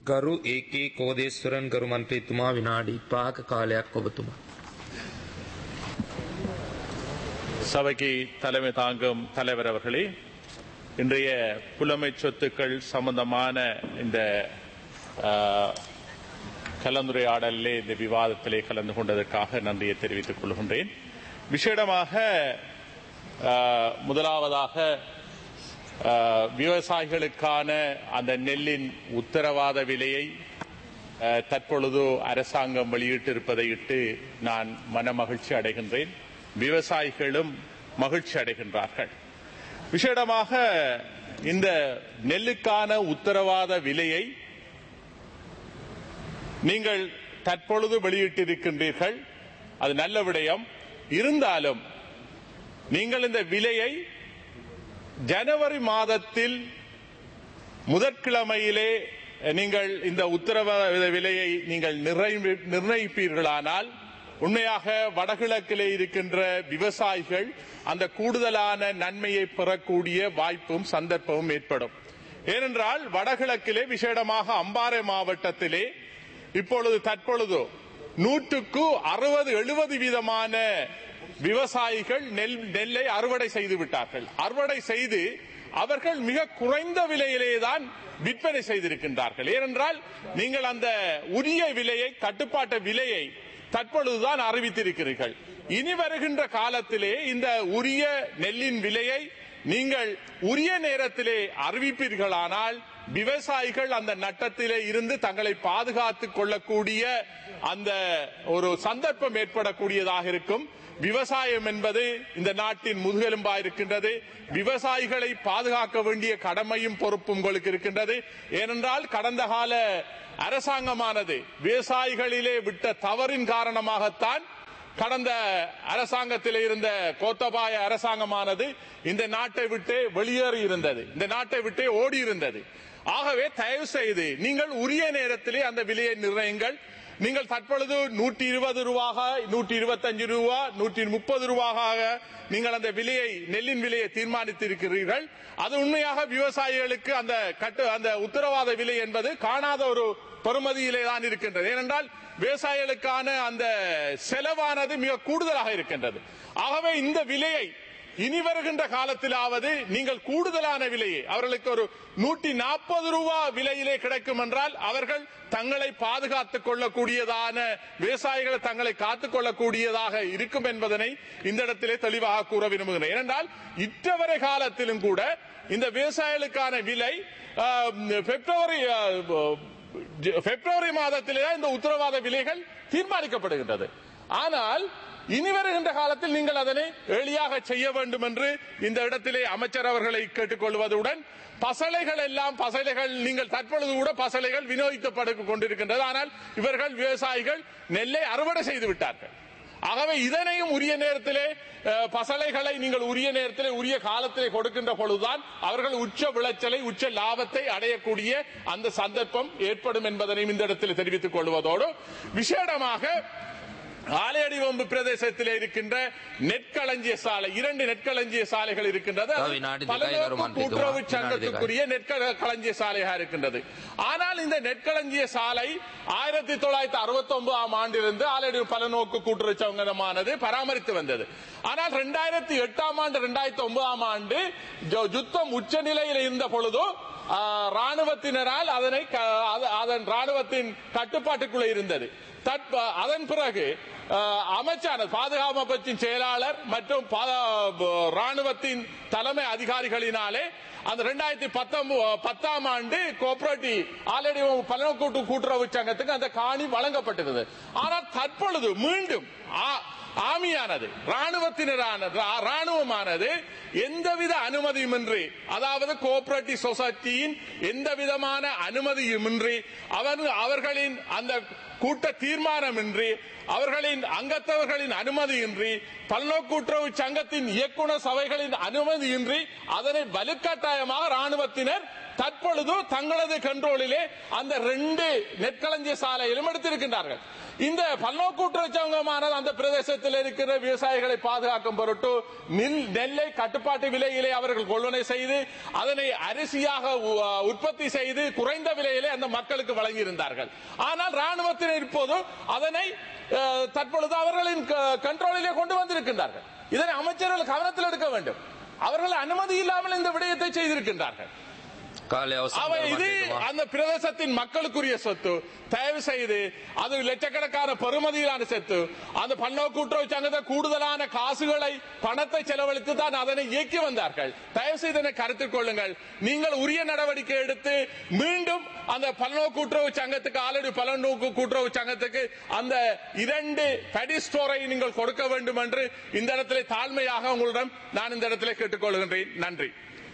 ගරු ඒකේ කෝදේශ්වරන් ගරු මන්ත්‍රීතුමා විනාඩි 5ක කාලයක් ඔබතුමා. சபைக்கு தலைமை தாங்கும் தலைவர் அவர்களே இன்றைய புலமை சொத்துக்கள் சம்பந்தமான இந்த ஆ, கலந்துரையாடலிலே இந்த விவாதத்திலே கலந்து கொண்டதற்காக நன்றியை தெரிவித்துக் கொள்கின்றேன் விசேடமாக ஆ, முதலாவதாக ஆ, விவசாயிகளுக்கான அந்த நெல்லின் உத்தரவாத விலையை ஆ, தற்பொழுது அரசாங்கம் வெளியிட்டிருப்பதை இட்டு நான் மன மகிழ்ச்சி அடைகின்றேன் விவசாயிகளும் மகிழ்ச்சி அடைகின்றார்கள் விசேடமாக இந்த நெல்லுக்கான உத்தரவாத விலையை நீங்கள் தற்பொழுது வெளியிட்டிருக்கின்றீர்கள் அது நல்ல விடயம் இருந்தாலும் நீங்கள் இந்த விலையை ஜனவரி மாதத்தில் முதற்கிழமையிலே நீங்கள் இந்த உத்தரவாத விலையை நீங்கள் நிர்ணயி- நிர்ணயிப்பீர்களானால் உண்மையாக வடகிழக்கிலே இருக்கின்ற விவசாயிகள் அந்த கூடுதலான நன்மையை பெறக்கூடிய வாய்ப்பும் சந்தர்ப்பமும் ஏற்படும் ஏனென்றால் வடகிழக்கிலே விசேடமாக அம்பாறை மாவட்டத்திலே இப்பொழுது தற்பொழுது நூற்றுக்கு அறுபது எழுபது வீதமான விவசாயிகள் நெல் நெல்லை அறுவடை செய்து விட்டார்கள் அறுவடை செய்து அவர்கள் மிக குறைந்த விலையிலே தான் விற்பனை செய்திருக்கின்றார்கள் ஏனென்றால் நீங்கள் அந்த உரிய விலையை கட்டுப்பாட்டு விலையை தற்பொழுதுதான் அறிவித்திருக்கிறீர்கள் இனி வருகின்ற காலத்திலே இந்த உரிய நெல்லின் விலையை நீங்கள் உரிய நேரத்திலே அறிவிப்பீர்களானால் விவசாயிகள் அந்த நட்டத்திலே இருந்து தங்களை பாதுகாத்துக் கொள்ளக்கூடிய அந்த ஒரு சந்தர்ப்பம் ஏற்படக்கூடியதாக இருக்கும் விவசாயம் என்பது இந்த நாட்டின் முதுகெலும்பா இருக்கின்றது விவசாயிகளை பாதுகாக்க வேண்டிய கடமையும் பொறுப்பும் உங்களுக்கு இருக்கின்றது ஏனென்றால் கடந்த கால அரசாங்கமானது விவசாயிகளிலே விட்ட தவறின் காரணமாகத்தான் கடந்த அரசாங்கத்தில் இருந்த கோத்தபாய அரசாங்கமானது இந்த நாட்டை விட்டு வெளியேறி இருந்தது இந்த நாட்டை விட்டு ஓடி இருந்தது ஆகவே தயவு செய்து நீங்கள் உரிய நேரத்திலே அந்த விலையை நிர்ணயிங்கள் நீங்கள் தற்பொழுது நூற்றி இருபது ரூபாக நூற்றி இருபத்தஞ்சு ரூபா நூற்றி முப்பது ரூபாக நீங்கள் அந்த விலையை நெல்லின் விலையை தீர்மானித்திருக்கிறீர்கள் அது உண்மையாக விவசாயிகளுக்கு அந்த கட்டு அந்த உத்தரவாத விலை என்பது காணாத ஒரு பெறுமதியிலே தான் இருக்கின்றது ஏனென்றால் விவசாயிகளுக்கான அந்த செலவானது மிக கூடுதலாக இருக்கின்றது ஆகவே இந்த விலையை இனி வருகின்ற காலத்திலாவது நீங்கள் கூடுதலான விலையை அவர்களுக்கு ஒரு நூற்றி நாற்பது ரூபா விலையிலே கிடைக்கும் என்றால் அவர்கள் தங்களை பாதுகாத்துக் கொள்ளக்கூடியதான விவசாயிகள் தங்களை காத்துக் கொள்ளக்கூடியதாக இருக்கும் என்பதனை இந்த இடத்திலே தெளிவாக கூற விரும்புகிறேன் ஏனென்றால் இற்றவரை காலத்திலும் கூட இந்த விவசாயிகளுக்கான விலை ஆஹ், பிப்ரவரி ஆஹ், பிப்ரவரி மாதத்திலே தான் இந்த உத்தரவாத விலைகள் தீர்மானிக்கப்படுகின்றது ஆனால் இனி வருகின்ற காலத்தில் நீங்கள் அதனை எளியாக செய்ய வேண்டும் என்று இந்த இடத்திலே அமைச்சர் அவர்களை கேட்டுக்கொள்வதுடன் பசலைகள் எல்லாம் பசலைகள் நீங்கள் தற்பொழுது கூட பசலைகள் விநியோகிக்கப்பட்டு கொண்டிருக்கின்றது ஆனால் இவர்கள் விவசாயிகள் நெல்லை அறுவடை செய்து விட்டார்கள் ஆகவே இதனையும் உரிய நேரத்திலே அஹ், பசலைகளை நீங்கள் உரிய நேரத்திலே உரிய காலத்திலே கொடுக்கின்ற பொழுதுதான் அவர்கள் உச்ச விளைச்சலை உச்ச லாபத்தை அடையக்கூடிய அந்த சந்தர்ப்பம் ஏற்படும் என்பதனையும் இந்த இடத்தில் தெரிவித்துக் கொள்வதோடு விசேடமாக ஆலையடிவம்பு பிரதேசத்திலே இருக்கின்ற நெற்களஞ்சிய சாலை இரண்டு நெற்களஞ்சிய சாலைகள் இருக்கின்றது அது வினாடி பலநோக்கு திகாய் வருமானம் கூட்டுறவு வினாடி சங்கத்துக்குரிய நெற்களஞ்சிய சாலையாக இருக்கின்றது ஆனால் இந்த நெற்களஞ்சிய சாலை ஆயிரத்தி தொள்ளாயிரத்தி அறுபத்தி ஒன்பதாம் ஆண்டிலிருந்து ஆலையடி பலநோக்கு கூட்டுறவு சங்கமானது பராமரித்து வந்தது ஆனால் இரண்டாயிரத்தி எட்டாம் ஆண்டு இரண்டாயிரத்தி ஒன்பதாம் ஆண்டு ஜ- யுத்தம் உச்ச நிலையில் இருந்த பொழுது ஆ, ராணுவத்தினரால் அதனை க- அது- அதன் ராணுவத்தின் கட்டுப்பாட்டுக்குள்ளே இருந்தது தற்ப- அதன் பிறகு அஹ், அமைச்சான பாதுகாப்பு அமைச்சின் செயலாளர் மற்றும் பா- ராணுவத்தின் தலைமை அதிகாரிகளினாலே அந்த இரண்டாயிரத்தி பத்தாம் ஆண்டு கோஆபரேட்டிவ் ஆல்ரெடி பலநோக்கு கூட்டுறவு சங்கத்துக்கு அந்த காணி வழங்கப்பட்டிருந்தது ஆனால் தற்பொழுது மீண்டும் ஆ- ஆமியானது ராணுவத்தினரானது ரா- ராணுவமானது எந்தவித அனுமதியுமின்றி அதாவது கோஆபரேட்டிவ் சொசைட்டியின் எந்த விதமான அனுமதியுமின்றி அவர் அவர்களின் அந்த கூட்ட தீர்மானமின்றி அவர்களின் அங்கத்தவர்களின் அனுமதியின்றி பல்நோக்கு கூட்டுறவு சங்கத்தின் இயக்குனர் சபைகளின் அனுமதியின்றி அதனை வலுக்கட்டாயமாக ராணுவத்தினர் தற்பொழுது தங்களது கண்ட்ரோலிலே அந்த ரெண்டு நெற்களஞ்சிய சாலையிலும் எடுத்திருக்கின்றார்கள் இந்த பல்நோக்கு கூட்டுறவுச்சங்கமானது அந்த பிரதேசத்தில் இருக்கிற விவசாயிகளை பாதுகாக்கும் பொருட்டு நெல் நெல்லை கட்டுப்பாட்டு விலையிலே அவர்கள் கொள்வனை செய்து அதனை அரிசியாக உ- உற்பத்தி செய்து குறைந்த விலையிலே அந்த மக்களுக்கு வழங்கியிருந்தார்கள் ஆனால் ராணுவத்தினர் இப்போது அதனை அஹ், தற்பொழுது அவர்களின் க- கண்ட்ரோலிலே கொண்டு வந்திருக்கின்றார்கள் இதனை அமைச்சர்கள் கவனத்தில் எடுக்க வேண்டும் அவர்கள் அனுமதி இல்லாமல் இந்த விடயத்தை செய்திருக்கின்றார்கள் කාලය අවසන් அவ කරු இது මන්ත්‍රීතුමා. அந்த பிரதேசத்தின் மக்களுக்குரிய சொத்து தயவு செய்து அது லட்சக்கணக்கான பெறுமதியிலான சொத்து அந்த பன்னோக்கு கூட்டுறவு சங்கத்தை கூடுதலான காசுகளை பணத்தை செலவழித்து தான் அதனை இயக்கி வந்தார்கள் தயவு செய்து இதனை கருத்தில் கொள்ளுங்கள் நீங்கள் உரிய நடவடிக்கை எடுத்து மீண்டும் அந்த பல்நோக்கு கூட்டுறவு சங்கத்துக்கு ஆல்ரெடி பல்நோக்கு கூட்டுறவு சங்கத்துக்கு அந்த இரண்டு படி ஸ்டோரை நீங்கள் கொடுக்க வேண்டும் என்று இந்த இடத்திலே தாழ்மையாக உங்களிடம் நான் இந்த இடத்திலே கேட்டுக்கொள்கின்றேன் நன்றி